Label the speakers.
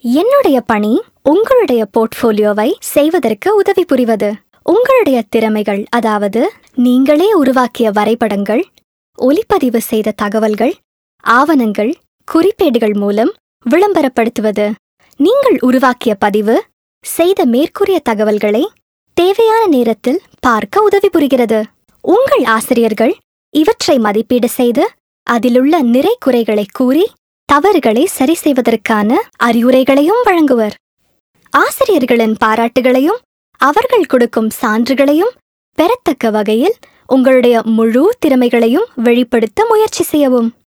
Speaker 1: என்னுடைய பணி உங்களுடைய போர்ட்ஃபோலியோவை செய்வதற்கு உதவி புரிவது உங்களுடைய திறமைகள் அதாவது நீங்களே உருவாக்கிய வரைபடங்கள் ஒலிப்பதிவு செய்த தகவல்கள் ஆவணங்கள் குறிப்பேடுகள் மூலம் விளம்பரப்படுத்துவது நீங்கள் உருவாக்கிய பதிவு செய்த மேற்கூறிய தகவல்களை தேவையான நேரத்தில் பார்க்க உதவி புரிகிறது உங்கள் ஆசிரியர்கள் இவற்றை மதிப்பீடு செய்து அதிலுள்ள நிறை குறைகளை கூறி தவறுகளை சரி செய்வதற்கான அறிவுரைகளையும் வழங்குவர் ஆசிரியர்களின் பாராட்டுகளையும் அவர்கள் கொடுக்கும் சான்றுகளையும் பெறத்தக்க வகையில் உங்களுடைய முழு திறமைகளையும் வெளிப்படுத்த முயற்சி செய்யவும்